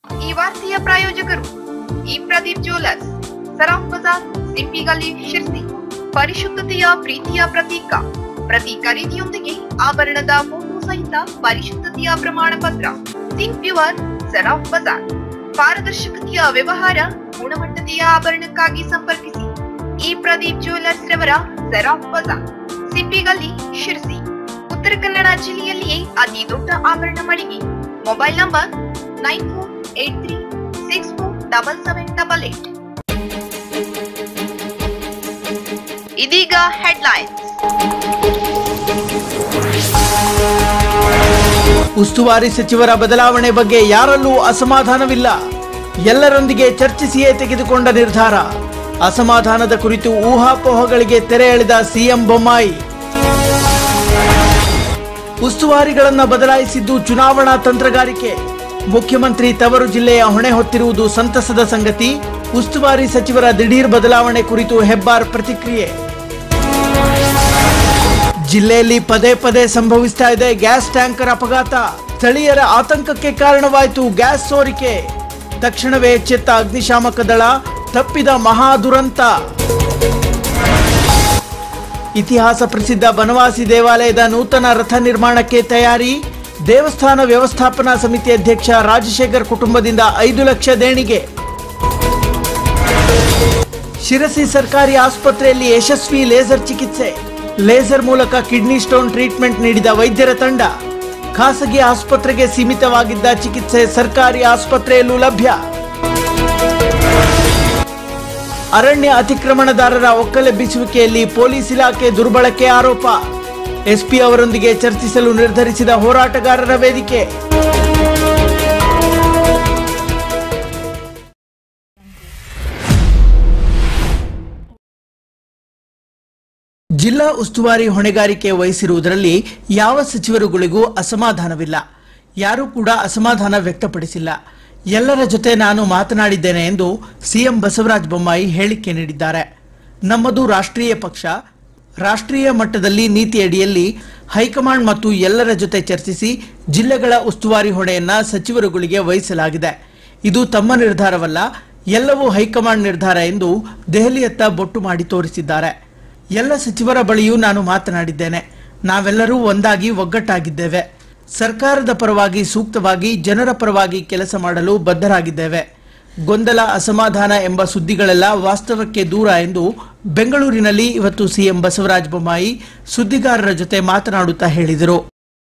ಈ ವಾರ್ತೆಯ ಪ್ರಾಯೋಜಕರು ಈ ಪ್ರದೀಪ್ ಜ್ಯುವೆಲರ್ಸ್ ಸರಾಫ್ ಬಜಾರ್ ಸಿಂಪಿಗಲ್ಲಿ ಶಿರ್ಸಿ ಪರಿಶುದ್ಧತೆಯ ಪ್ರೀತಿಯ ಪ್ರತೀಕ ಪ್ರತಿ ಖರೀದಿಯೊಂದಿಗೆ ಆಭರಣದ ಫೋಟೋ ಸಹಿತ ಪರಿಶುದ್ಧತೆಯ ಪ್ರಮಾಣ ಪತ್ರ ಸಿಂಕ್ ಪ್ಯೂರ್ ಸರಾಫ್ ಬಜಾರ್ ಪಾರದರ್ಶಕತೆಯ ವ್ಯವಹಾರ ಗುಣಮಟ್ಟತೆಯ ಆಭರಣಕ್ಕಾಗಿ ಸಂಪರ್ಕಿಸಿ ಈ ಪ್ರದೀಪ್ ಜ್ಯುವೆಲರ್ಸ್ ರವರ ಸರಾಫ್ ಬಜಾರ್ ಸಿಂಪಿಗಲ್ಲಿ ಶಿರ್ಸಿ ಉತ್ತರ ಕನ್ನಡ ಜಿಲ್ಲೆಯಲ್ಲಿಯೇ ಅತಿ ದೊಡ್ಡ ಆಭರಣ ಮಳಿಗೆ mobile number nine four eight three six four double seven double eight ಇದೀಗ ಹೆಡ್ಲೈನ್ಸ್ ಉಸ್ತುವಾರಿ ಸಚಿವರ ಬದಲಾವಣೆ ಬಗ್ಗೆ ಯಾರಲ್ಲೂ ಅಸಮಾಧಾನವಿಲ್ಲ ಎಲ್ಲರೊಂದಿಗೆ ಚರ್ಚಿಸಿಯೇ ತೆಗೆದುಕೊಂಡ ನಿರ್ಧಾರ ಅಸಮಾಧಾನದ ಕುರಿತು ಊಹಾಪೋಹಗಳಿಗೆ ತೆರೆ ಎಳೆದ ಸಿಎಂ ಬೊಮ್ಮಾಯಿ ಉಸ್ತುವಾರಿಗಳನ್ನ ಬದಲಾಯಿಸಿದ್ದು ಚುನಾವಣಾ ತಂತ್ರಗಾರಿಕೆ ಮುಖ್ಯಮಂತ್ರಿ ತವರು ಜಿಲ್ಲೆಯ ಹೊಣೆ ಹೊತ್ತಿರುವುದು ಸಂತಸದ ಸಂಗತಿ ಉಸ್ತುವಾರಿ ಸಚಿವರ ದಿಢೀರ್ ಬದಲಾವಣೆ ಕುರಿತು ಹೆಬ್ಬಾರ್ ಪ್ರತಿಕ್ರಿಯೆ ಜಿಲ್ಲೆಯಲ್ಲಿ ಪದೇ ಪದೇ ಸಂಭವಿಸ್ತಾ ಇದೆ ಗ್ಯಾಸ್ ಟ್ಯಾಂಕರ್ ಅಪಘಾತ ಸ್ಥಳೀಯರ ಆತಂಕಕ್ಕೆ ಕಾರಣವಾಯಿತು ಗ್ಯಾಸ್ ಸೋರಿಕೆ ತಕ್ಷಣವೇ ಎಚ್ಚೆತ್ತ ಅಗ್ನಿಶಾಮಕ ದಳ ತಪ್ಪಿದ ಮಹಾ ದುರಂತ ಇತಿಹಾಸ ಪ್ರಸಿದ್ಧ ಬನವಾಸಿ ದೇವಾಲಯದ ನೂತನ ರಥ ನಿರ್ಮಾಣಕ್ಕೆ ತಯಾರಿ ದೇವಸ್ಥಾನ ವ್ಯವಸ್ಥಾಪನಾ ಸಮಿತಿ ಅಧ್ಯಕ್ಷ ರಾಜಶೇಖರ್ ಕುಟುಂಬದಿಂದ ಐದು ಲಕ್ಷ ದೇಣಿಗೆ ಶಿರಸಿ ಸರ್ಕಾರಿ ಆಸ್ಪತ್ರೆಯಲ್ಲಿ ಯಶಸ್ವಿ ಲೇಸರ್ ಚಿಕಿತ್ಸೆ ಲೇಸರ್ ಮೂಲಕ ಕಿಡ್ನಿ ಸ್ಟೋನ್ ಟ್ರೀಟ್ಮೆಂಟ್ ನೀಡಿದ ವೈದ್ಯರ ತಂಡ ಖಾಸಗಿ ಆಸ್ಪತ್ರೆಗೆ ಸೀಮಿತವಾಗಿದ್ದ ಚಿಕಿತ್ಸೆ ಸರ್ಕಾರಿ ಆಸ್ಪತ್ರೆಯಲ್ಲೂ ಲಭ್ಯ ಅರಣ್ಯ ಅತಿಕ್ರಮಣದಾರರ ಒಕ್ಕಲೆಬ್ಬಿಸುವಿಕೆಯಲ್ಲಿ ಪೊಲೀಸ್ ಇಲಾಖೆ ದುರ್ಬಳಕೆ ಆರೋಪ ಎಸ್ಪಿ ಅವರೊಂದಿಗೆ ಚರ್ಚಿಸಲು ನಿರ್ಧರಿಸಿದ ಹೋರಾಟಗಾರರ ವೇದಿಕೆ ಜಿಲ್ಲಾ ಉಸ್ತುವಾರಿ ಹೊಣೆಗಾರಿಕೆ ವಹಿಸಿರುವುದರಲ್ಲಿ ಯಾವ ಸಚಿವರುಗಳಿಗೂ ಅಸಮಾಧಾನವಿಲ್ಲ ಯಾರೂ ಕೂಡ ಅಸಮಾಧಾನ ವ್ಯಕ್ತಪಡಿಸಿಲ್ಲ ಎಲ್ಲರ ಜೊತೆ ನಾನು ಮಾತನಾಡಿದ್ದೇನೆ ಎಂದು ಸಿಎಂ ಬಸವರಾಜ ಬೊಮ್ಮಾಯಿ ಹೇಳಿಕೆ ನೀಡಿದ್ದಾರೆ ನಮ್ಮದು ರಾಷ್ಟ್ರೀಯ ಪಕ್ಷ ರಾಷ್ಟ್ರೀಯ ಮಟ್ಟದಲ್ಲಿ ನೀತಿಯಡಿಯಲ್ಲಿ ಹೈಕಮಾಂಡ್ ಮತ್ತು ಎಲ್ಲರ ಜೊತೆ ಚರ್ಚಿಸಿ ಜಿಲ್ಲೆಗಳ ಉಸ್ತುವಾರಿ ಹೊಣೆಯನ್ನ ಸಚಿವರುಗಳಿಗೆ ವಹಿಸಲಾಗಿದೆ ಇದು ತಮ್ಮ ನಿರ್ಧಾರವಲ್ಲ ಎಲ್ಲವೂ ಹೈಕಮಾಂಡ್ ನಿರ್ಧಾರ ಎಂದು ದೆಹಲಿಯತ್ತ ಬೊಟ್ಟು ಮಾಡಿ ತೋರಿಸಿದ್ದಾರೆ ಎಲ್ಲ ಸಚಿವರ ಬಳಿಯೂ ನಾನು ಮಾತನಾಡಿದ್ದೇನೆ ನಾವೆಲ್ಲರೂ ಒಂದಾಗಿ ಒಗ್ಗಟ್ಟಾಗಿದ್ದೇವೆ ಸರ್ಕಾರದ ಪರವಾಗಿ ಸೂಕ್ತವಾಗಿ ಜನರ ಪರವಾಗಿ ಕೆಲಸ ಮಾಡಲು ಬದ್ಧರಾಗಿದ್ದೇವೆ ಗೊಂದಲ ಅಸಮಾಧಾನ ಎಂಬ ಸುದ್ದಿಗಳೆಲ್ಲ ವಾಸ್ತವಕ್ಕೆ ದೂರ ಎಂದು ಬೆಂಗಳೂರಿನಲ್ಲಿ ಇವತ್ತು ಸಿಎಂ ಬಸವರಾಜ ಬೊಮ್ಮಾಯಿ ಸುದ್ದಿಗಾರರ ಜೊತೆ ಮಾತನಾಡುತ್ತಾ ಹೇಳಿದರು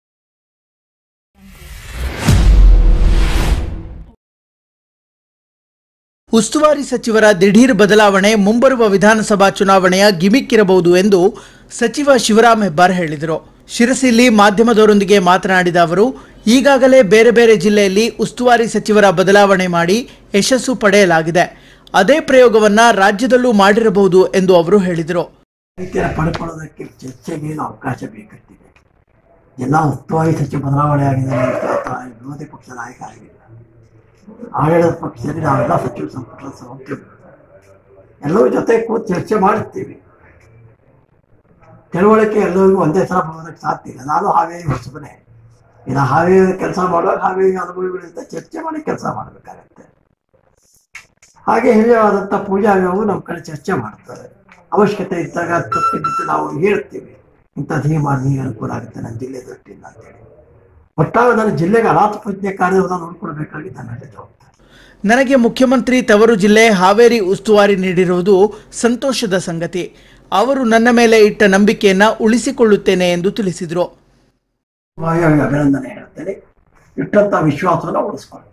ಉಸ್ತುವಾರಿ ಸಚಿವರ ದಿಢೀರ್ ಬದಲಾವಣೆ ಮುಂಬರುವ ವಿಧಾನಸಭಾ ಚುನಾವಣೆಯ ಗಿಮಿಕ್ ಇರಬಹುದು ಎಂದು ಸಚಿವ ಶಿವರಾಮ್ ಹೆಬ್ಬಾರ್ ಹೇಳಿದರು ಶಿರಸಿಯಲ್ಲಿ ಮಾಧ್ಯಮದವರೊಂದಿಗೆ ಮಾತನಾಡಿದ ಅವರು ಈಗಾಗಲೇ ಬೇರೆ ಬೇರೆ ಜಿಲ್ಲೆಯಲ್ಲಿ ಉಸ್ತುವಾರಿ ಸಚಿವರ ಬದಲಾವಣೆ ಮಾಡಿ ಯಶಸ್ಸು ಪಡೆಯಲಾಗಿದೆ ಅದೇ ಪ್ರಯೋಗವನ್ನ ರಾಜ್ಯದಲ್ಲೂ ಮಾಡಿರಬಹುದು ಎಂದು ಅವರು ಹೇಳಿದರು ರೀತಿಯ ಪಡ್ಕೊಳ್ಳೋದಕ್ಕೆ ಚರ್ಚೆಗೆ ಏನು ಅವಕಾಶ ಬೇಕಿರ್ತಿದೆ ಎಲ್ಲ ಉಸ್ತುವಾರಿ ಸಚಿವ ಬದಲಾವಣೆ ಆಗಿದೆ ಅಂತ ಅಥವಾ ವಿರೋಧಿ ಪಕ್ಷ ನಾಯಕ ಆಗಿಲ್ಲ ಆಡಳಿತ ಪಕ್ಷದಲ್ಲಿ ನಾವೆಲ್ಲ ಸಚಿವ ಸಂಪುಟದ ಸದಸ್ಯರು ಎಲ್ಲರ ಜೊತೆ ಕೂತು ಚರ್ಚೆ ಮಾಡುತ್ತೀವಿ ತಿಳುವಳಿಕೆ ಎಲ್ಲರಿಗೂ ಒಂದೇ ಸಲ ಬರೋದಕ್ಕೆ ಸಾಧ್ಯ ಇಲ್ಲ ನಾನು ಹಾವೇರಿ ಹೊಸಬನೇ ಇನ್ನು ಹಾವೇರಿ ಕೆಲಸ ಮಾಡುವಾಗ ಹಾವೇರಿ ಅನುಭವಿಗಳಿಂದ ಚರ್ಚೆ ಮಾಡಿ ಕೆಲಸ ಮಾಡಬೇಕಾಗತ್ತೆ ಹಾಗೆ ಹಿರಿಯವಾದಂಥ ಪೂಜಾ ವಿಭಾಗವು ನಮ್ಮ ಕಡೆ ಚರ್ಚೆ ಮಾಡ್ತಾರೆ ಅವಶ್ಯಕತೆ ಇದ್ದಾಗ ತಪ್ಪಿದ್ದು ನಾವು ಹೇಳ್ತೀವಿ ಇಂಥದ್ದು ಹೀಗೆ ಮಾಡಿ ಹೀಗೆ ಅನುಕೂಲ ಆಗುತ್ತೆ ನನ್ನ ಜಿಲ್ಲೆ ದೃಷ್ಟಿಯಿಂದ ಅಂತೇಳಿ ಒಟ್ಟಾರೆ ನನ್ನ ಜಿಲ್ಲೆಗೆ ಅನಾಥ ಪ್ರಜ್ಞೆ ಕಾರ್ಯವನ್ನು ನೋಡ್ಕೊಳ್ಬೇಕಾಗಿ ನನ್ನ ಜವಾಬ್ದಾರಿ ನನಗೆ ಮುಖ್ಯಮಂತ್ರಿ ತವರು ಜಿಲ್ಲೆ ಹಾವೇರಿ ಉಸ್ತುವಾರಿ ನೀಡಿರುವುದು ಸಂತೋಷದ ಸಂಗತಿ ಅವರು ನನ್ನ ಮೇಲೆ ಇಟ್ಟ ನಂಬಿಕೆಯನ್ನ ಉಳಿಸಿಕೊಳ್ಳುತ್ತೇನೆ ಎಂದು ತಿಳಿಸಿದರು ಹಾಗಾಗಿ ಅಭಿನಂದನೆ ಹೇಳ್ತೇನೆ ಇಟ್ಟಂತ ವಿಶ್ವಾಸವನ್ನು ಉಳಿಸ್ಕೊಳ್ತೀನಿ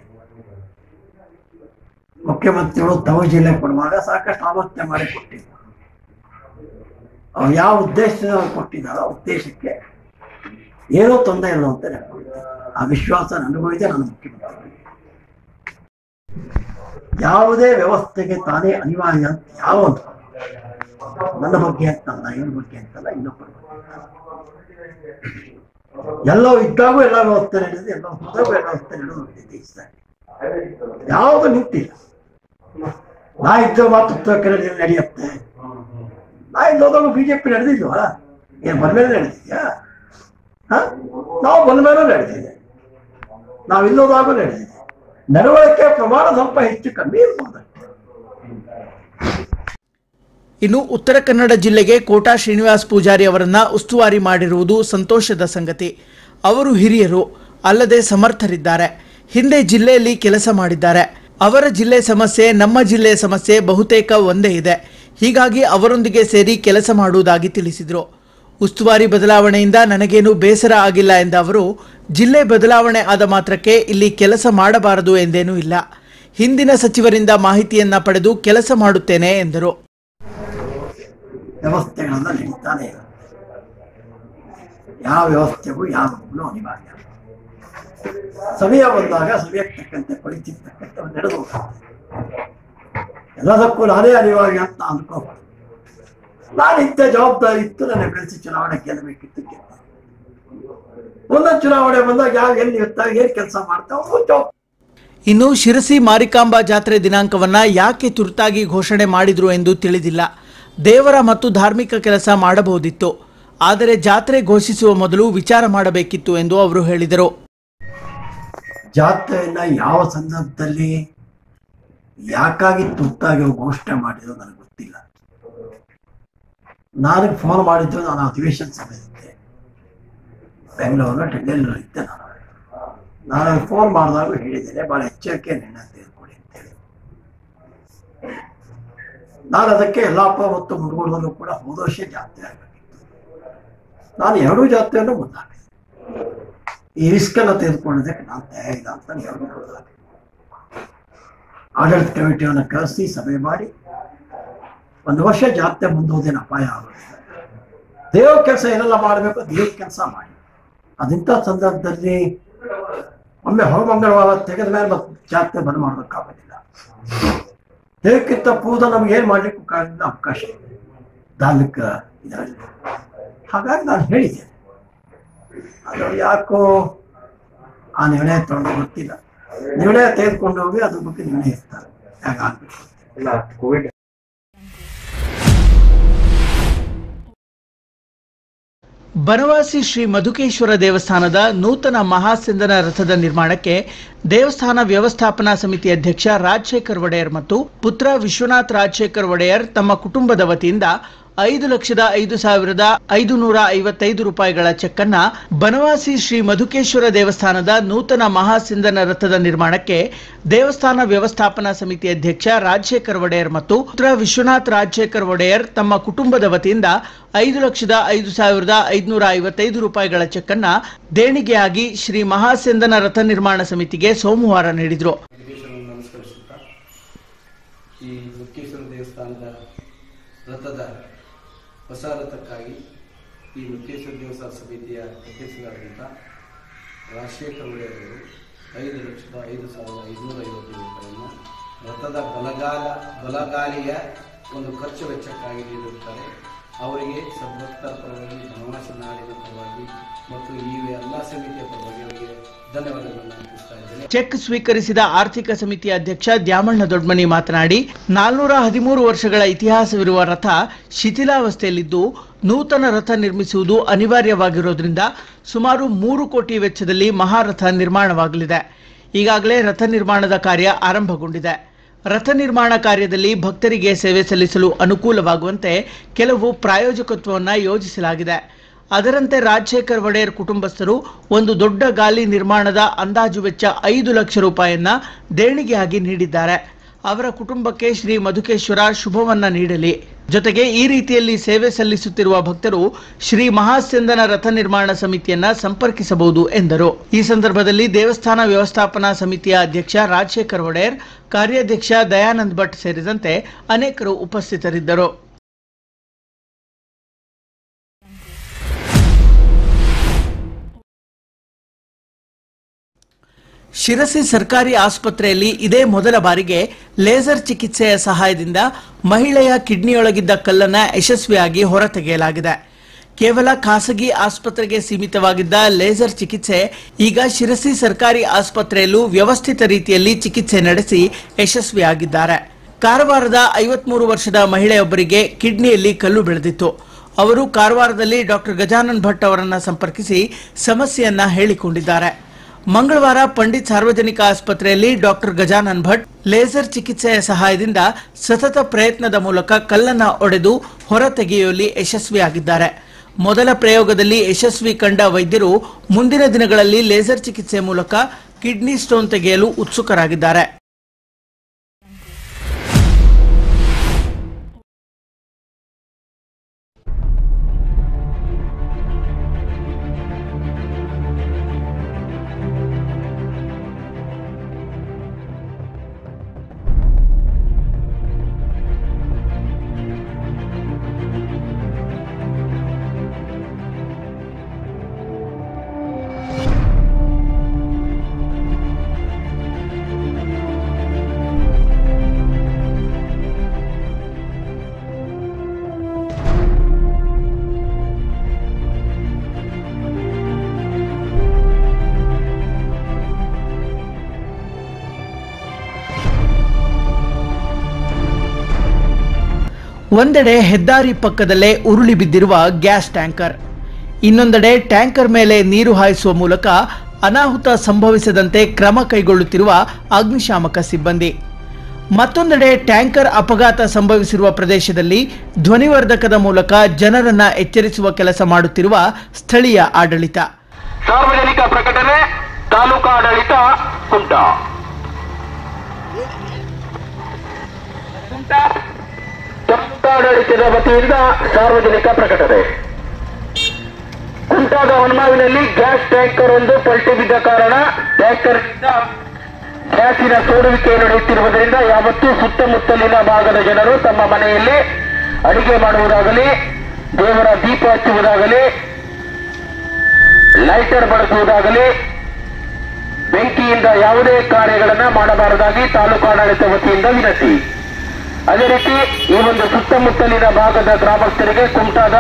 ಮುಖ್ಯಮಂತ್ರಿಗಳು ತವ ಜಿಲ್ಲೆ ಕೊಡುವಾಗ ಸಾಕಷ್ಟು ಆಲೋಚನೆ ಮಾಡಿ ಕೊಟ್ಟಿದ್ದಾರೆ ಅವ್ರು ಯಾವ ಉದ್ದೇಶದಿಂದ ಅವ್ರು ಕೊಟ್ಟಿದ್ದಾರೋ ಆ ಉದ್ದೇಶಕ್ಕೆ ಏನೋ ತೊಂದರೆ ಇಲ್ಲ ಅಂತ ಹೇಳ್ಕೊಳ್ತೇನೆ ಆ ವಿಶ್ವಾಸ ನನಗೂ ಇದೆ ನನ್ನ ಮುಖ್ಯಮಂತ್ರಿಗಳಿಗೆ ಯಾವುದೇ ವ್ಯವಸ್ಥೆಗೆ ತಾನೇ ಅನಿವಾರ್ಯ ಅಂತ ಯಾವ ಒಂದು ನನ್ನ ಬಗ್ಗೆ ಅಂತಲ್ಲ ಇವ್ರ ಬಗ್ಗೆ ಅಂತಲ್ಲ ಇನ್ನೊಬ್ಬರ ಬಗ್ಗೆ ಅಂತಲ್ಲ. ಎಲ್ಲೋ ಇದ್ದಾಗೂ ಎಲ್ಲ ವ್ಯವಸ್ಥೆ ನಡೆದಿದೆ ಎಲ್ಲೋ ಹೋದಾಗೂ ಎಲ್ಲ ವ್ಯವಸ್ಥೆ ನಡೆದು ದೇಶದಲ್ಲಿ ಯಾವುದು ನಿಂತಿಲ್ಲ ನಾ ಇದ್ದ ಮಾತು ಉತ್ತರ ಕನ್ನಡದಲ್ಲಿ ನಡೆಯುತ್ತೆ ನಾ ಇಲ್ಲೋದಾಗ ಬಿಜೆಪಿ ನಡೆದಿಲ್ವಾ ಏನ್ ಬಂದ್ಮೇಲೆ ನಡೆದಿದ್ಯಾ ಹ ನಾವು ಬಂದ್ಮೇಲೆ ನಡೆದಿದೆ ನಾವು ಇಲ್ಲೋದಾಗೂ ನಡೆದಿದೆ ನಡವಳಿಕೆ ಪ್ರಮಾಣ ಸ್ವಲ್ಪ ಹೆಚ್ಚು ಕಮ್ಮಿ ಇರ್ಬೋದು ಇನ್ನು ಉತ್ತರ ಕನ್ನಡ ಜಿಲ್ಲೆಗೆ ಕೋಟಾ ಶ್ರೀನಿವಾಸ್ ಪೂಜಾರಿ ಅವರನ್ನ ಉಸ್ತುವಾರಿ ಮಾಡಿರುವುದು ಸಂತೋಷದ ಸಂಗತಿ ಅವರು ಹಿರಿಯರು ಅಲ್ಲದೆ ಸಮರ್ಥರಿದ್ದಾರೆ ಹಿಂದೆ ಜಿಲ್ಲೆಯಲ್ಲಿ ಕೆಲಸ ಮಾಡಿದ್ದಾರೆ ಅವರ ಜಿಲ್ಲೆ ಸಮಸ್ಯೆ ನಮ್ಮ ಜಿಲ್ಲೆಯ ಸಮಸ್ಯೆ ಬಹುತೇಕ ಒಂದೇ ಇದೆ ಹೀಗಾಗಿ ಅವರೊಂದಿಗೆ ಸೇರಿ ಕೆಲಸ ಮಾಡುವುದಾಗಿ ತಿಳಿಸಿದರು ಉಸ್ತುವಾರಿ ಬದಲಾವಣೆಯಿಂದ ನನಗೇನು ಬೇಸರ ಆಗಿಲ್ಲ ಎಂದ ಅವರು ಜಿಲ್ಲೆ ಬದಲಾವಣೆ ಆದ ಮಾತ್ರಕ್ಕೆ ಇಲ್ಲಿ ಕೆಲಸ ಮಾಡಬಾರದು ಎಂದೇನೂ ಇಲ್ಲ ಹಿಂದಿನ ಸಚಿವರಿಂದ ಮಾಹಿತಿಯನ್ನ ಪಡೆದು ಕೆಲಸ ಮಾಡುತ್ತೇನೆ ಎಂದರು ವ್ಯವಸ್ಥೆಗಳೆಲ್ಲ ನಡೀತಾನೆ ಇರುತ್ತೆ ಯಾವ ವ್ಯವಸ್ಥೆಗೂ ಯಾವ ಮಗುನು ಅನಿವಾರ್ಯ ಸಮಯ ಬಂದಾಗ ಸಮಯಕ್ಕೆ ತಕ್ಕಂತೆ ಪರಿಸ್ಥಿತಿ ತಕ್ಕಂತೆ ಅವ್ರು ನಡೆದು ಹೋಗುತ್ತೆ ಎಲ್ಲದಕ್ಕೂ ನಾನೇ ಅನಿವಾರ್ಯ ಅಂತ ಅನ್ಕೋಬಾರ್ದು ನಾನು ಇಂಥ ಜವಾಬ್ದಾರಿ ಇತ್ತು ನನ್ನ ಬೆಳೆಸಿ ಚುನಾವಣೆ ಗೆಲ್ಲಬೇಕಿತ್ತು ಗೆದ್ದೆ ಒಂದೊಂದು ಚುನಾವಣೆ ಬಂದಾಗ ಯಾವ ಎಲ್ಲಿ ಇರ್ತಾವೆ ಏನ್ ಕೆಲಸ ಮಾಡ್ತಾವೆ ಜವಾಬ್ದಾರಿ ಇನ್ನು ಶಿರಸಿ ಮಾರಿಕಾಂಬಾ ಜಾತ್ರೆ ದಿನಾಂಕವನ್ನ ಯಾಕೆ ತುರ್ತಾಗಿ ಘೋಷಣೆ ಮಾಡಿದ್ರು ಎಂದು ತಿಳಿದಿಲ್ಲ ದೇವರ ಮತ್ತು ಧಾರ್ಮಿಕ ಕೆಲಸ ಮಾಡಬಹುದಿತ್ತು ಆದರೆ ಜಾತ್ರೆ ಘೋಷಿಸುವ ಮೊದಲು ವಿಚಾರ ಮಾಡಬೇಕಿತ್ತು ಎಂದು ಅವರು ಹೇಳಿದರು ಜಾತ್ರೆಯನ್ನ ಯಾವ ಸಂದರ್ಭದಲ್ಲಿ ಯಾಕಾಗಿ ತುರ್ತಾಗಿ ಅವ್ರು ಘೋಷಣೆ ಮಾಡಿದ್ರು ನನಗೆ ಗೊತ್ತಿಲ್ಲ ನನಗೆ ಫೋನ್ ಮಾಡಿದ್ದು ನಾನು ಅಧಿವೇಶನ ಸಮಯಕ್ಕೆ ಬೆಂಗಳೂರು ಡೆಲ್ಲಿಯಲ್ಲಿ ಇದ್ದೆ ನಾನು ನಾನು ಫೋನ್ ಮಾಡಿದಾಗ ಹೇಳಿದ್ದೇನೆ ಬಹಳ ಎಚ್ಚರಿಕೆ ನಿರ್ಣಯ ತೆಗೆದುಕೊಳ್ಳಿ ಅಂತೇಳಿ ನಾನು ಅದಕ್ಕೆ ಯಲ್ಲಾಪ ಮತ್ತು ಮುರುಗೋಡದಲ್ಲೂ ಕೂಡ ಹೋದ ವರ್ಷ ಜಾತ್ರೆ ಆಗಬೇಕಿತ್ತು ನಾನು ಎರಡೂ ಜಾತ್ರೆಯನ್ನು ಮುಂದಾಕಿದೆ ಈ ರಿಸ್ಕ್ ಅನ್ನ ತೆಗೆದುಕೊಳ್ಳೋದಕ್ಕೆ ನಾನು ತಯಾರಿಲ್ಲ ಅಂತ ನೀವು ಹೇಳಿದಾಗ ಆಡಳಿತ ಕಮಿಟಿಯನ್ನು ಕರೆಸಿ ಸಭೆ ಮಾಡಿ ಒಂದು ವರ್ಷ ಜಾತ್ರೆ ಮುಂದೋದೇನು ಅಪಾಯ ಆಗುತ್ತೆ ದೇವ್ರ ಕೆಲಸ ಏನೆಲ್ಲ ಮಾಡಬೇಕು ದೇವ್ರ ಕೆಲಸ ಮಾಡಿ ಅದಿಂಥ ಸಂದರ್ಭದಲ್ಲಿ ಒಮ್ಮೆ ಹೊರಮಂಗಳವಾರ ತೆಗೆದ ಮೇಲೆ ಮತ್ತೆ ಜಾತ್ರೆ ಬಂದ್ ಮಾಡೋದಕ್ಕಾಗೋದಿಲ್ಲ ದೇವಕ್ಕಿಂತ ಪೂಜೆ ನಮ್ಗೆ ಏನ್ ಮಾಡ್ಲಿಕ್ಕೂ ಕಾರಣ ಅವಕಾಶ ಇದೆ ಧಾರ್ಮಿಕ ಇದರಲ್ಲಿ ಹಾಗಾಗಿ ನಾನು ಹೇಳಿದ್ದೇನೆ ಅದು ಯಾಕೋ ಆ ನಿರ್ಣಯ ತಗೊಂಡು ಗೊತ್ತಿಲ್ಲ ನಿರ್ಣಯ ತೆಗೆದುಕೊಂಡು ಹೋಗಿ ಅದ್ರ ಬಗ್ಗೆ ನಿರ್ಣಯ ಇರ್ತಾರೆ ಹೇಗಾಗ್ಬೇಕು ಬನವಾಸಿ ಶ್ರೀ ಮಧುಕೇಶ್ವರ ದೇವಸ್ಥಾನದ ನೂತನ ಮಹಾಸಂದನ ರಥದ ನಿರ್ಮಾಣಕ್ಕೆ ದೇವಸ್ಥಾನ ವ್ಯವಸ್ಥಾಪನಾ ಸಮಿತಿ ಅಧ್ಯಕ್ಷ ರಾಜಶೇಖರ್ ಒಡೆಯರ್ ಮತ್ತು ಪುತ್ರ ವಿಶ್ವನಾಥ್ ರಾಜಶೇಖರ್ ಒಡೆಯರ್ ತಮ್ಮ ಕುಟುಂಬದ ವತಿಯಿಂದ ಐದು ಲಕ್ಷದ ಐದು ಸಾವಿರದ ಐದು ನೂರ ಐವತ್ತೈದು ರೂಪಾಯಿಗಳ ಚೆಕ್ ಅನ್ನ ಬನವಾಸಿ ಶ್ರೀ ಮಧುಕೇಶ್ವರ ದೇವಸ್ಥಾನದ ನೂತನ ಮಹಾಸಿಂದನ ರಥದ ನಿರ್ಮಾಣಕ್ಕೆ ದೇವಸ್ಥಾನ ವ್ಯವಸ್ಥಾಪನಾ ಸಮಿತಿ ಅಧ್ಯಕ್ಷ ರಾಜಶೇಖರ್ ಒಡೆಯರ್ ಮತ್ತು ಪುತ್ರ ವಿಶ್ವನಾಥ್ ರಾಜಶೇಖರ್ ಒಡೆಯರ್ ತಮ್ಮ ಕುಟುಂಬದ ವತಿಯಿಂದ ಐದು ಲಕ್ಷದ ಐದು ಸಾವಿರದ ಐದುನೂರ ಐವತ್ತೈದು ರೂಪಾಯಿಗಳ ಚೆಕ್ ಅನ್ನ ದೇಣಿಗೆಯಾಗಿ ಶ್ರೀ ಮಹಾಸಂದನ ರಥ ನಿರ್ಮಾಣ ಸಮಿತಿಗೆ ಸೋಮವಾರ ನೀಡಿದರು ವೆಂಕಟೇಶ್ವರನ್ನು ನಮಸ್ಕರಿಸುತ್ತಾ ಈ ಮುಕ್ಕೇಶ್ವರ ದೇವಸ್ಥಾನದ ರಥದ ಹೊಸ ರಥಕ್ಕಾಗಿ ಈ ಮುಕ್ಕೇಶ್ವರ ದೇವಸ್ಥಾನ ಸಮಿತಿಯ ಅಧ್ಯಕ್ಷರಾದಂಥ ರಾಜಶೇಖರ ಒಡೆಯರವರು ಐದು ಲಕ್ಷದ ಐದು ಸಾವಿರದ ಐದುನೂರ ಐವತ್ತು ರೂಪಾಯಿಯನ್ನು ರಥದ ಬಲಗಾಲ ಬಲಗಾಲಿಯ ಒಂದು ಖರ್ಚು ವೆಚ್ಚಕ್ಕಾಗಿ ನೀಡಿರುತ್ತಾರೆ ಅವರಿಗೆ ಸದ್ಭಕ್ತರ ಪರವಾಗಿ ಬನವಾಸಿ ನಾಡಿನ ಪರವಾಗಿ ಮತ್ತು ಈ ಎಲ್ಲ ಸಮಿತಿಯ ಪರವಾಗಿ ಅವರಿಗೆ ಧನ್ಯವಾದಗಳನ್ನು ಅರ್ಪಿಸ್ತಾ ಇದ್ದೇನೆ ಚೆಕ್ ಸ್ವೀಕರಿಸಿದ ಆರ್ಥಿಕ ಸಮಿತಿ ಅಧ್ಯಕ್ಷ ದ್ಯಾಮಣ್ಣ ದೊಡ್ಮನಿ ಮಾತನಾಡಿ ನಾಲ್ನೂರ ಹದಿಮೂರು ವರ್ಷಗಳ ಇತಿಹಾಸವಿರುವ ರಥ ಶಿಥಿಲಾವಸ್ಥೆಯಲ್ಲಿದ್ದು ನೂತನ ರಥ ನಿರ್ಮಿಸುವುದು ಅನಿವಾರ್ಯವಾಗಿರೋದ್ರಿಂದ ಸುಮಾರು ಮೂರು ಕೋಟಿ ವೆಚ್ಚದಲ್ಲಿ ಮಹಾರಥ ನಿರ್ಮಾಣವಾಗಲಿದೆ ಈಗಾಗಲೇ ರಥ ನಿರ್ಮಾಣದ ಕಾರ್ಯ ಆರಂಭಗೊಂಡಿದೆ ರಥ ನಿರ್ಮಾಣ ಕಾರ್ಯದಲ್ಲಿ ಭಕ್ತರಿಗೆ ಸೇವೆ ಸಲ್ಲಿಸಲು ಅನುಕೂಲವಾಗುವಂತೆ ಕೆಲವು ಪ್ರಾಯೋಜಕತ್ವವನ್ನು ಯೋಜಿಸಲಾಗಿದೆ ಅದರಂತೆ ರಾಜಶೇಖರ್ ಒಡೆಯರ್ ಕುಟುಂಬಸ್ಥರು ಒಂದು ದೊಡ್ಡ ಗಾಲಿ ನಿರ್ಮಾಣದ ಅಂದಾಜು ವೆಚ್ಚ ಐದು ಲಕ್ಷ ರೂಪಾಯಿಯನ್ನ ದೇಣಿಗೆಯಾಗಿ ನೀಡಿದ್ದಾರೆ ಅವರ ಕುಟುಂಬಕ್ಕೆ ಶ್ರೀ ಮಧುಕೇಶ್ವರ ಶುಭವನ್ನ ನೀಡಲಿ ಜೊತೆಗೆ ಈ ರೀತಿಯಲ್ಲಿ ಸೇವೆ ಸಲ್ಲಿಸುತ್ತಿರುವ ಭಕ್ತರು ಶ್ರೀ ಮಹಾಸ್ಯಂದನ ರಥ ನಿರ್ಮಾಣ ಸಮಿತಿಯನ್ನ ಸಂಪರ್ಕಿಸಬಹುದು ಎಂದರು ಈ ಸಂದರ್ಭದಲ್ಲಿ ದೇವಸ್ಥಾನ ವ್ಯವಸ್ಥಾಪನಾ ಸಮಿತಿಯ ಅಧ್ಯಕ್ಷ ರಾಜಶೇಖರ್ ಒಡೆಯರ್ ಕಾರ್ಯಾಧ್ಯಕ್ಷ ದಯಾನಂದ್ ಭಟ್ ಸೇರಿದಂತೆ ಅನೇಕರು ಉಪಸ್ಥಿತರಿದ್ದರು ಶಿರಸಿ ಸರ್ಕಾರಿ ಆಸ್ಪತ್ರೆಯಲ್ಲಿ ಇದೇ ಮೊದಲ ಬಾರಿಗೆ ಲೇಸರ್ ಚಿಕಿತ್ಸೆಯ ಸಹಾಯದಿಂದ ಮಹಿಳೆಯ ಕಿಡ್ನಿಯೊಳಗಿದ್ದ ಕಲ್ಲನ್ನ ಯಶಸ್ವಿಯಾಗಿ ಹೊರತೆಗೆಯಲಾಗಿದೆ ಕೇವಲ ಖಾಸಗಿ ಆಸ್ಪತ್ರೆಗೆ ಸೀಮಿತವಾಗಿದ್ದ ಲೇಸರ್ ಚಿಕಿತ್ಸೆ ಈಗ ಶಿರಸಿ ಸರ್ಕಾರಿ ಆಸ್ಪತ್ರೆಯಲ್ಲೂ ವ್ಯವಸ್ಥಿತ ರೀತಿಯಲ್ಲಿ ಚಿಕಿತ್ಸೆ ನಡೆಸಿ ಯಶಸ್ವಿಯಾಗಿದ್ದಾರೆ ಕಾರವಾರದ ಐವತ್ಮೂರು ವರ್ಷದ ಮಹಿಳೆಯೊಬ್ಬರಿಗೆ ಕಿಡ್ನಿಯಲ್ಲಿ ಕಲ್ಲು ಬೆಳೆದಿತ್ತು ಅವರು ಕಾರವಾರದಲ್ಲಿ ಡಾಕ್ಟರ್ ಗಜಾನನ್ ಭಟ್ ಅವರನ್ನ ಸಂಪರ್ಕಿಸಿ ಸಮಸ್ಯೆಯನ್ನ ಹೇಳಿಕೊಂಡಿದ್ದಾರೆ ಮಂಗಳವಾರ ಪಂಡಿತ್ ಸಾರ್ವಜನಿಕ ಆಸ್ಪತ್ರೆಯಲ್ಲಿ ಡಾಕ್ಟರ್ ಗಜಾನನ್ ಭಟ್ ಲೇಸರ್ ಚಿಕಿತ್ಸೆಯ ಸಹಾಯದಿಂದ ಸತತ ಪ್ರಯತ್ನದ ಮೂಲಕ ಕಲ್ಲನ್ನ ಒಡೆದು ಹೊರತೆಗೆಯುವಲ್ಲಿ ಯಶಸ್ವಿಯಾಗಿದ್ದಾರೆ ಮೊದಲ ಪ್ರಯೋಗದಲ್ಲಿ ಯಶಸ್ವಿ ಕಂಡ ವೈದ್ಯರು ಮುಂದಿನ ದಿನಗಳಲ್ಲಿ ಲೇಸರ್ ಚಿಕಿತ್ಸೆ ಮೂಲಕ ಕಿಡ್ನಿ ಸ್ಟೋನ್ ತೆಗೆಯಲು ಉತ್ಸುಕರಾಗಿದ್ದಾರೆ ಒಂದೆಡೆ ಹೆದ್ದಾರಿ ಪಕ್ಕದಲ್ಲೇ ಉರುಳಿ ಬಿದ್ದಿರುವ ಗ್ಯಾಸ್ ಟ್ಯಾಂಕರ್ ಇನ್ನೊಂದೆಡೆ ಟ್ಯಾಂಕರ್ ಮೇಲೆ ನೀರು ಹಾಯಿಸುವ ಮೂಲಕ ಅನಾಹುತ ಸಂಭವಿಸದಂತೆ ಕ್ರಮ ಕೈಗೊಳ್ಳುತ್ತಿರುವ ಅಗ್ನಿಶಾಮಕ ಸಿಬ್ಬಂದಿ ಮತ್ತೊಂದೆಡೆ ಟ್ಯಾಂಕರ್ ಅಪಘಾತ ಸಂಭವಿಸಿರುವ ಪ್ರದೇಶದಲ್ಲಿ ಧ್ವನಿವರ್ಧಕದ ಮೂಲಕ ಜನರನ್ನ ಎಚ್ಚರಿಸುವ ಕೆಲಸ ಮಾಡುತ್ತಿರುವ ಸ್ಥಳೀಯ ಆಡಳಿತ ಸಾರ್ವಜನಿಕ ಪ್ರಕಟಣೆ ತಾಲೂಕಾ ಆಡಳಿತ ಕುಂಟ ತಾಲೂಕಾಡಳಿತದ ವತಿಯಿಂದ ಸಾರ್ವಜನಿಕ ಪ್ರಕಟಣೆ ಕುಂಟಾದ ಹೊನ್ಮಾವಿನಲ್ಲಿ ಗ್ಯಾಸ್ ಟ್ಯಾಂಕರ್ ಒಂದು ಪಲ್ಟಿ ಬಿದ್ದ ಕಾರಣ ಟ್ಯಾಂಕರ್ ಗ್ಯಾಸಿನ ಸೋಡುವಿಕೆ ನಡೆಯುತ್ತಿರುವುದರಿಂದ ಯಾವತ್ತೂ ಸುತ್ತಮುತ್ತಲಿನ ಭಾಗದ ಜನರು ತಮ್ಮ ಮನೆಯಲ್ಲಿ ಅಡಿಗೆ ಮಾಡುವುದಾಗಲಿ ದೇವರ ದೀಪ ಹಚ್ಚುವುದಾಗಲಿ ಲೈಟರ್ ಬಳಸುವುದಾಗಲಿ ಬೆಂಕಿಯಿಂದ ಯಾವುದೇ ಕಾರ್ಯಗಳನ್ನ ಮಾಡಬಾರದಾಗಿ ತಾಲೂಕಾಡಳಿತ ವತಿಯಿಂದ ವಿನಂತಿ ಅದೇ ರೀತಿ ಈ ಒಂದು ಸುತ್ತಮುತ್ತಲಿನ ಭಾಗದ ಗ್ರಾಮಸ್ಥರಿಗೆ ಕುಮಟಾದ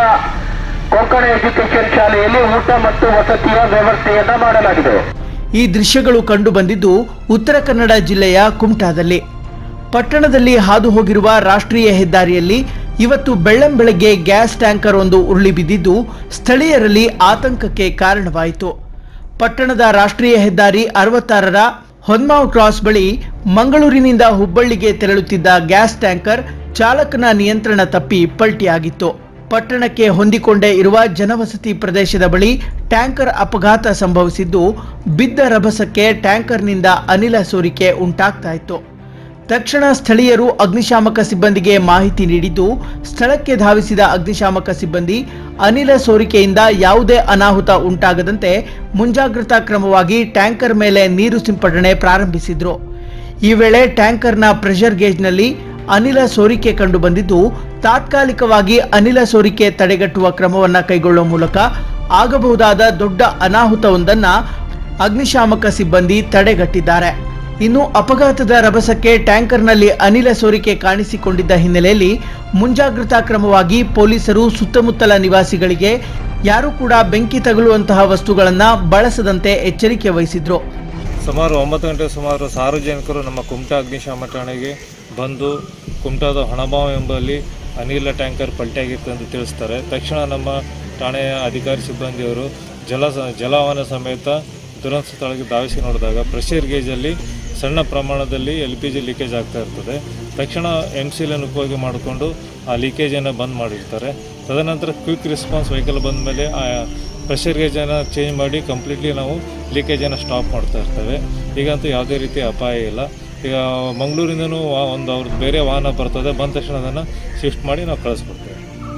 ಕೊಂಕಣ ಎಜುಕೇಶನ್ ಶಾಲೆಯಲ್ಲಿ ಊಟ ಮತ್ತು ವಸತಿಯ ವ್ಯವಸ್ಥೆಯನ್ನ ಮಾಡಲಾಗಿದೆ ಈ ದೃಶ್ಯಗಳು ಕಂಡು ಬಂದಿದ್ದು ಉತ್ತರ ಕನ್ನಡ ಜಿಲ್ಲೆಯ ಕುಮಟಾದಲ್ಲಿ ಪಟ್ಟಣದಲ್ಲಿ ಹಾದು ಹೋಗಿರುವ ರಾಷ್ಟ್ರೀಯ ಹೆದ್ದಾರಿಯಲ್ಲಿ ಇವತ್ತು ಬೆಳ್ಳಂಬೆಳಗ್ಗೆ ಗ್ಯಾಸ್ ಟ್ಯಾಂಕರ್ ಒಂದು ಉರುಳಿ ಬಿದ್ದಿದ್ದು ಸ್ಥಳೀಯರಲ್ಲಿ ಆತಂಕಕ್ಕೆ ಕಾರಣವಾಯಿತು ಪಟ್ಟಣದ ರಾಷ್ಟ್ರೀಯ ಹೆದ್ದಾರಿ ಅರವತ್ತಾರರ ಹೊನ್ಮಾವ್ ಕ್ರಾಸ್ ಬಳಿ ಮಂಗಳೂರಿನಿಂದ ಹುಬ್ಬಳ್ಳಿಗೆ ತೆರಳುತ್ತಿದ್ದ ಗ್ಯಾಸ್ ಟ್ಯಾಂಕರ್ ಚಾಲಕನ ನಿಯಂತ್ರಣ ತಪ್ಪಿ ಪಲ್ಟಿಯಾಗಿತ್ತು ಪಟ್ಟಣಕ್ಕೆ ಹೊಂದಿಕೊಂಡೇ ಇರುವ ಜನವಸತಿ ಪ್ರದೇಶದ ಬಳಿ ಟ್ಯಾಂಕರ್ ಅಪಘಾತ ಸಂಭವಿಸಿದ್ದು ಬಿದ್ದ ರಭಸಕ್ಕೆ ಟ್ಯಾಂಕರ್ನಿಂದ ಅನಿಲ ಸೋರಿಕೆ ಉಂಟಾಗ್ತಾ ಇತ್ತು ತಕ್ಷಣ ಸ್ಥಳೀಯರು ಅಗ್ನಿಶಾಮಕ ಸಿಬ್ಬಂದಿಗೆ ಮಾಹಿತಿ ನೀಡಿದ್ದು ಸ್ಥಳಕ್ಕೆ ಧಾವಿಸಿದ ಅಗ್ನಿಶಾಮಕ ಸಿಬ್ಬಂದಿ ಅನಿಲ ಸೋರಿಕೆಯಿಂದ ಯಾವುದೇ ಅನಾಹುತ ಉಂಟಾಗದಂತೆ ಮುಂಜಾಗ್ರತಾ ಕ್ರಮವಾಗಿ ಟ್ಯಾಂಕರ್ ಮೇಲೆ ನೀರು ಸಿಂಪಡಣೆ ಪ್ರಾರಂಭಿಸಿದ್ರು ಈ ವೇಳೆ ಟ್ಯಾಂಕರ್ನ ಪ್ರೆಷರ್ ಗೇಜ್ನಲ್ಲಿ ಅನಿಲ ಸೋರಿಕೆ ಕಂಡು ಬಂದಿದ್ದು ತಾತ್ಕಾಲಿಕವಾಗಿ ಅನಿಲ ಸೋರಿಕೆ ತಡೆಗಟ್ಟುವ ಕ್ರಮವನ್ನ ಕೈಗೊಳ್ಳುವ ಮೂಲಕ ಆಗಬಹುದಾದ ದೊಡ್ಡ ಅನಾಹುತವೊಂದನ್ನ ಅಗ್ನಿಶಾಮಕ ಸಿಬ್ಬಂದಿ ತಡೆಗಟ್ಟಿದ್ದಾರೆ ಇನ್ನು ಅಪಘಾತದ ರಭಸಕ್ಕೆ ಟ್ಯಾಂಕರ್ನಲ್ಲಿ ಅನಿಲ ಸೋರಿಕೆ ಕಾಣಿಸಿಕೊಂಡಿದ್ದ ಹಿನ್ನೆಲೆಯಲ್ಲಿ ಮುಂಜಾಗ್ರತಾ ಕ್ರಮವಾಗಿ ಪೊಲೀಸರು ಸುತ್ತಮುತ್ತಲ ನಿವಾಸಿಗಳಿಗೆ ಯಾರೂ ಕೂಡ ಬೆಂಕಿ ತಗುಲುವಂತಹ ವಸ್ತುಗಳನ್ನು ಬಳಸದಂತೆ ಎಚ್ಚರಿಕೆ ವಹಿಸಿದ್ರು ಸುಮಾರು ಒಂಬತ್ತು ಗಂಟೆ ಸುಮಾರು ಸಾರ್ವಜನಿಕರು ನಮ್ಮ ಕುಮಟಾ ಅಗ್ನಿಶಾಮಕ ಠಾಣೆಗೆ ಬಂದು ಕುಮಟಾದ ಹಣಬಾವ್ ಎಂಬಲ್ಲಿ ಅನಿಲ ಟ್ಯಾಂಕರ್ ಪಲ್ಟಿಯಾಗಿತ್ತು ಎಂದು ತಿಳಿಸ್ತಾರೆ ತಕ್ಷಣ ನಮ್ಮ ಠಾಣೆಯ ಅಧಿಕಾರಿ ಸಿಬ್ಬಂದಿಯವರು ಜಲ ಜಲವಾಹನ ಸಮೇತ ದುರಂತ ಸ್ಥಳಕ್ಕೆ ಧಾವಿಸಿ ನೋಡಿದಾಗ ಪ್ರೆಷರ್ ಗೇಜಲ್ಲಿ ಸಣ್ಣ ಪ್ರಮಾಣದಲ್ಲಿ ಎಲ್ ಪಿ ಜಿ ಲೀಕೇಜ್ ಆಗ್ತಾ ಇರ್ತದೆ ತಕ್ಷಣ ಎಮ್ ಸಿಲನ್ನು ಉಪಯೋಗ ಮಾಡಿಕೊಂಡು ಆ ಲೀಕೇಜನ್ನು ಬಂದ್ ಮಾಡಿರ್ತಾರೆ ತದನಂತರ ಕ್ವಿಕ್ ರೆಸ್ಪಾನ್ಸ್ ವೆಹಿಕಲ್ ಬಂದ ಮೇಲೆ ಆ ಪ್ರೆಷರ್ ಗೇಜನ್ನು ಚೇಂಜ್ ಮಾಡಿ ಕಂಪ್ಲೀಟ್ಲಿ ನಾವು ಲೀಕೇಜನ್ನು ಸ್ಟಾಪ್ ಮಾಡ್ತಾ ಇರ್ತೇವೆ ಈಗಂತೂ ಯಾವುದೇ ರೀತಿ ಅಪಾಯ ಇಲ್ಲ ಈಗ ಮಂಗಳೂರಿಂದನೂ ವಾ- ಒಂದು ಅವ್ರದ್ದು ಬೇರೆ ವಾಹನ ಬರ್ತದೆ ಬಂದ ತಕ್ಷಣ ಅದನ್ನು ಶಿಫ್ಟ್ ಮಾಡಿ ನಾವು ಕಳಿಸ್ಕೊಡ್ತೇವೆ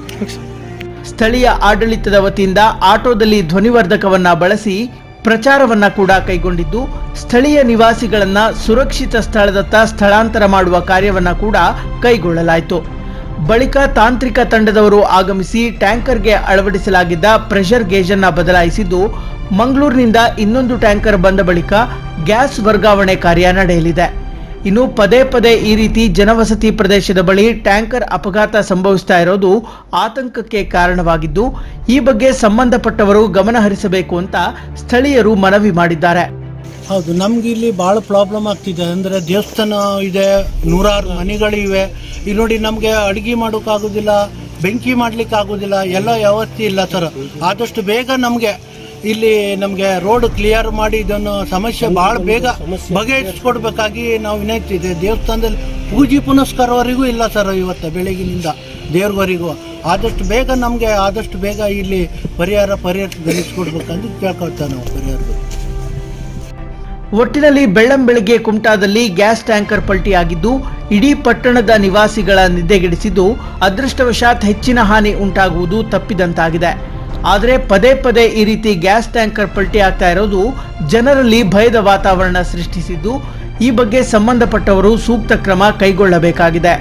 ಸ್ಥಳೀಯ ಆಡಳಿತದ ವತಿಯಿಂದ ಆಟೋದಲ್ಲಿ ಧ್ವನಿವರ್ಧಕವನ್ನ ಬಳಸಿ ಪ್ರಚಾರವನ್ನ ಕೂಡ ಕೈಗೊಂಡಿದ್ದು ಸ್ಥಳೀಯ ನಿವಾಸಿಗಳನ್ನ ಸುರಕ್ಷಿತ ಸ್ಥಳದತ್ತ ಸ್ಥಳಾಂತರ ಮಾಡುವ ಕಾರ್ಯವನ್ನ ಕೂಡ ಕೈಗೊಳ್ಳಲಾಯಿತು ಬಳಿಕ ತಾಂತ್ರಿಕ ತಂಡದವರು ಆಗಮಿಸಿ ಟ್ಯಾಂಕರ್ಗೆ ಅಳವಡಿಸಲಾಗಿದ್ದ ಪ್ರೆಷರ್ ಗೇಜನ್ನ ಬದಲಾಯಿಸಿದ್ದು ಮಂಗಳೂರಿನಿಂದ ಇನ್ನೊಂದು ಟ್ಯಾಂಕರ್ ಬಂದ ಬಳಿಕ ಗ್ಯಾಸ್ ವರ್ಗಾವಣೆ ಕಾರ್ಯ ನಡೆಯಲಿದೆ ಇನ್ನು ಪದೇ ಪದೇ ಈ ರೀತಿ ಜನವಸತಿ ಪ್ರದೇಶದ ಬಳಿ ಟ್ಯಾಂಕರ್ ಅಪಘಾತ ಸಂಭವಿಸ್ತಾ ಇರೋದು ಆತಂಕಕ್ಕೆ ಕಾರಣವಾಗಿದ್ದು ಈ ಬಗ್ಗೆ ಸಂಬಂಧಪಟ್ಟವರು ಗಮನ ಹರಿಸಬೇಕು ಅಂತ ಸ್ಥಳೀಯರು ಮನವಿ ಮಾಡಿದ್ದಾರೆ ಹೌದು ನಮ್ಗೆ ಇಲ್ಲಿ ಭಾಳ ಪ್ರಾಬ್ಲಮ್ ಆಗ್ತಿದೆ ಅಂದರೆ ದೇವಸ್ಥಾನ ಇದೆ ನೂರಾರು ಮನೆಗಳಿವೆ ಇಲ್ಲಿ ನೋಡಿ ನಮಗೆ ಅಡುಗೆ ಮಾಡೋಕ್ಕಾಗೋದಿಲ್ಲ ಬೆಂಕಿ ಮಾಡ್ಲಿಕ್ಕೆ ಆಗೋದಿಲ್ಲ ಎಲ್ಲ ವ್ಯವಸ್ಥೆ ಇಲ್ಲ ಸರ್ ಆದಷ್ಟು ಬೇಗ ನಮಗೆ ಇಲ್ಲಿ ನಮಗೆ ರೋಡ್ ಕ್ಲಿಯರ್ ಮಾಡಿ ಇದನ್ನು ಸಮಸ್ಯೆ ಬಹಳ ಬೇಗ ಬಗೆಹರಿಸ್ಕೊಡ್ಬೇಕಾಗಿ ನಾವು ವಿನಂತಿದೆ ದೇವಸ್ಥಾನದಲ್ಲಿ ಪೂಜೆ ಪುನಸ್ಕಾರವರೆಗೂ ಇಲ್ಲ ಸರ್ ಇವತ್ತು ಬೆಳಗಿನಿಂದ ದೇವ್ರವರೆಗೂ ಆದಷ್ಟು ಬೇಗ ನಮಗೆ ಆದಷ್ಟು ಬೇಗ ಇಲ್ಲಿ ಪರಿಹಾರ ಪರಿಹರಿಸ್ಕೊಡ್ಬೇಕಂತ ಕೇಳ್ಕೊಳ್ತಾ ನಾವು ಪರಿಹಾರದಲ್ಲಿ ಒಟ್ಟಿನಲ್ಲಿ ಬೆಳ್ಳಂಬೆಳಗ್ಗೆ ಕುಮಟಾದಲ್ಲಿ ಗ್ಯಾಸ್ ಟ್ಯಾಂಕರ್ ಪಲ್ಟಿಯಾಗಿದ್ದು ಇಡೀ ಪಟ್ಟಣದ ನಿವಾಸಿಗಳ ನಿದ್ದೆಗೆಡಿಸಿದ್ದು ಅದೃಷ್ಟವಶಾತ್ ಹೆಚ್ಚಿನ ಹಾನಿ ಉಂಟಾಗುವುದು ತಪ್ಪಿದಂತಾಗಿದೆ ಆದರೆ ಪದೇ ಪದೇ ಈ ರೀತಿ ಗ್ಯಾಸ್ ಟ್ಯಾಂಕರ್ ಪಲ್ಟಿ ಆಗ್ತಾ ಇರೋದು ಜನರಲ್ಲಿ ಭಯದ ವಾತಾವರಣ ಸೃಷ್ಟಿಸಿದ್ದು ಈ ಬಗ್ಗೆ ಸಂಬಂಧಪಟ್ಟವರು ಸೂಕ್ತ ಕ್ರಮ ಕೈಗೊಳ್ಳಬೇಕಾಗಿದೆ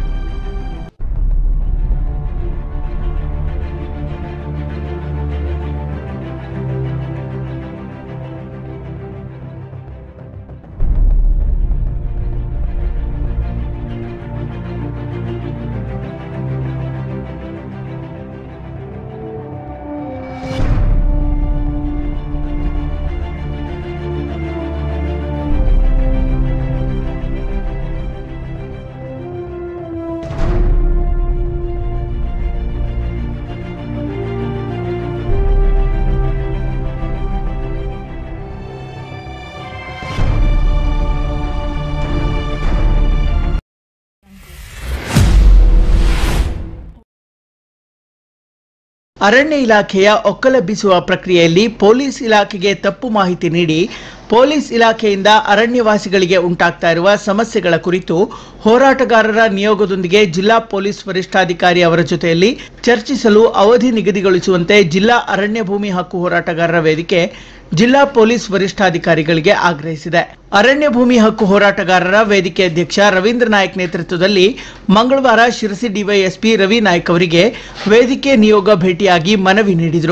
ಅರಣ್ಯ ಇಲಾಖೆಯ ಒಕ್ಕಲೆಬ್ಬಿಸುವ ಪ್ರಕ್ರಿಯೆಯಲ್ಲಿ ಪೊಲೀಸ್ ಇಲಾಖೆಗೆ ತಪ್ಪು ಮಾಹಿತಿ ನೀಡಿ ಪೊಲೀಸ್ ಇಲಾಖೆಯಿಂದ ಅರಣ್ಯವಾಸಿಗಳಿಗೆ ಉಂಟಾಗ್ತಾ ಇರುವ ಸಮಸ್ಯೆಗಳ ಕುರಿತು ಹೋರಾಟಗಾರರ ನಿಯೋಗದೊಂದಿಗೆ ಜಿಲ್ಲಾ ಪೊಲೀಸ್ ವರಿಷ್ಠಾಧಿಕಾರಿ ಅವರ ಜೊತೆಯಲ್ಲಿ ಚರ್ಚಿಸಲು ಅವಧಿ ನಿಗದಿಗೊಳಿಸುವಂತೆ ಜಿಲ್ಲಾ ಅರಣ್ಯ ಭೂಮಿ ಹಕ್ಕು ಹೋರಾಟಗಾರರ ವೇದಿಕೆ ಜಿಲ್ಲಾ ಪೊಲೀಸ್ ವರಿಷ್ಠಾಧಿಕಾರಿಗಳಿಗೆ ಆಗ್ರಹಿಸಿದೆ ಅರಣ್ಯ ಭೂಮಿ ಹಕ್ಕು ಹೋರಾಟಗಾರರ ವೇದಿಕೆ ಅಧ್ಯಕ್ಷ ರವೀಂದ್ರ ನಾಯಕ್ ನೇತೃತ್ವದಲ್ಲಿ ಮಂಗಳವಾರ ಶಿರಸಿ ಡಿವೈಎಸ್ಪಿ ರವಿ ನಾಯ್ಕ್ ಅವರಿಗೆ ವೇದಿಕೆ ನಿಯೋಗ ಭೇಟಿಯಾಗಿ ಮನವಿ ನೀಡಿದರು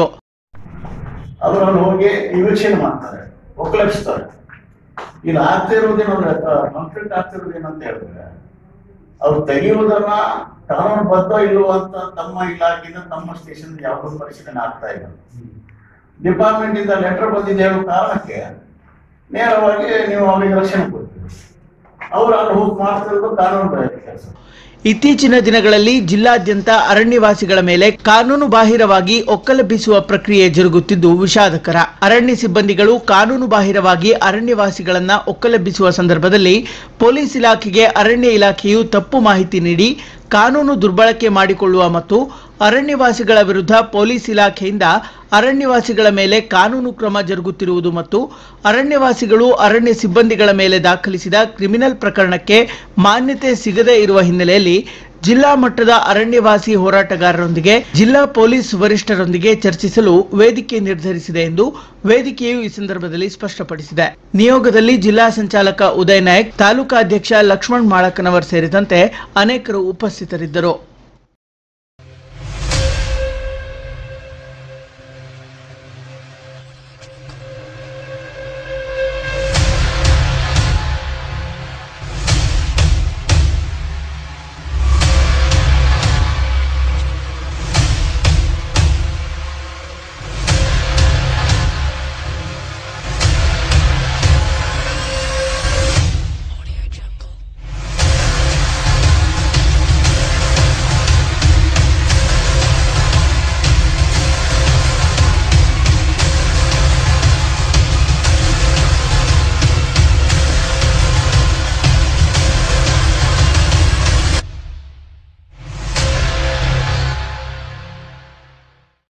ಅವರಲ್ಲಿ ಹೋಗಿ ನಿರೀಕ್ಷಣೆ ಮಾಡ್ತಾರೆ ಒಕ್ಕಲಿಸ್ತಾರೆ ಇಲ್ಲಿ ಆಗ್ತಿರೋದೇನು ಕಾನ್ಫ್ಲಿಕ್ಟ್ ಆಗ್ತಿರೋದು ಏನಂತ ಹೇಳಿದ್ರೆ ಅವ್ರು ತೆಗೆಯುವುದನ್ನ ಕಾನೂನುಬದ್ಧ ಇಲ್ಲವೋ ಅಂತ ತಮ್ಮ ಇಲಾಖೆಯಿಂದ ತಮ್ಮ ಸ್ಟೇಷನ್ ಯಾವುದೋ ಪರಿಶೀಲನೆ ಆಗ್ತಾ ಇಲ್ಲ ಡಿಪಾರ್ಟ್ಮೆಂಟ್ ಇಂದ ಲೆಟರ್ ಬಂದಿದೆ ಅನ್ನೋ ಕಾರಣಕ್ಕೆ ನೇರವಾಗಿ ನೀವು ಅವರಿಗೆ ರಕ್ಷಣೆ ಕೊಡ್ತೀರಿ ಅವ್ರು ಅಲ್ಲಿ ಹೋಗಿ ಮಾಡ್ತಿರೋದು ಕಾನೂನು ಬಾಹಿರ ಕೆಲಸ ಇತ್ತೀಚಿನ ದಿನಗಳಲ್ಲಿ ಜಿಲ್ಲಾದ್ಯಂತ ಅರಣ್ಯವಾಸಿಗಳ ಮೇಲೆ ಕಾನೂನು ಬಾಹಿರವಾಗಿ ಒಕ್ಕಲೆಬ್ಬಿಸುವ ಪ್ರಕ್ರಿಯೆ ಜರುಗುತ್ತಿದ್ದು ವಿಷಾದಕರ ಅರಣ್ಯ ಸಿಬ್ಬಂದಿಗಳು ಕಾನೂನು ಬಾಹಿರವಾಗಿ ಅರಣ್ಯವಾಸಿಗಳನ್ನ ಒಕ್ಕಲೆಬ್ಬಿಸುವ ಸಂದರ್ಭದಲ್ಲಿ ಪೊಲೀಸ್ ಇಲಾಖೆಗೆ ಅರಣ್ಯ ಇಲಾಖೆಯು ತಪ್ಪು ಮಾಹಿತಿ ನೀಡಿ ಕಾನೂನು ದುರ್ಬಳಕೆ ಮಾಡಿಕೊಳ್ಳುವ ಮತ್ತು ಅರಣ್ಯವಾಸಿಗಳ ವಿರುದ್ಧ ಪೊಲೀಸ್ ಇಲಾಖೆಯಿಂದ ಅರಣ್ಯವಾಸಿಗಳ ಮೇಲೆ ಕಾನೂನು ಕ್ರಮ ಜರುಗುತ್ತಿರುವುದು ಮತ್ತು ಅರಣ್ಯವಾಸಿಗಳು ಅರಣ್ಯ ಸಿಬ್ಬಂದಿಗಳ ಮೇಲೆ ದಾಖಲಿಸಿದ ಕ್ರಿಮಿನಲ್ ಪ್ರಕರಣಕ್ಕೆ ಮಾನ್ಯತೆ ಸಿಗದೇ ಇರುವ ಹಿನ್ನೆಲೆಯಲ್ಲಿ ಜಿಲ್ಲಾ ಮಟ್ಟದ ಅರಣ್ಯವಾಸಿ ಹೋರಾಟಗಾರರೊಂದಿಗೆ ಜಿಲ್ಲಾ ಪೊಲೀಸ್ ವರಿಷ್ಠರೊಂದಿಗೆ ಚರ್ಚಿಸಲು ವೇದಿಕೆ ನಿರ್ಧರಿಸಿದೆ ಎಂದು ವೇದಿಕೆಯು ಈ ಸಂದರ್ಭದಲ್ಲಿ ಸ್ಪಷ್ಟಪಡಿಸಿದೆ ನಿಯೋಗದಲ್ಲಿ ಜಿಲ್ಲಾ ಸಂಚಾಲಕ ಉದಯ್ ನಾಯಕ್ ತಾಲೂಕಾಧ್ಯಕ್ಷ ಲಕ್ಷ್ಮಣ್ ಮಾಳಕನವರ್ ಸೇರಿದಂತೆ ಅನೇಕರು ಉಪಸ್ಥಿತರಿದ್ದರು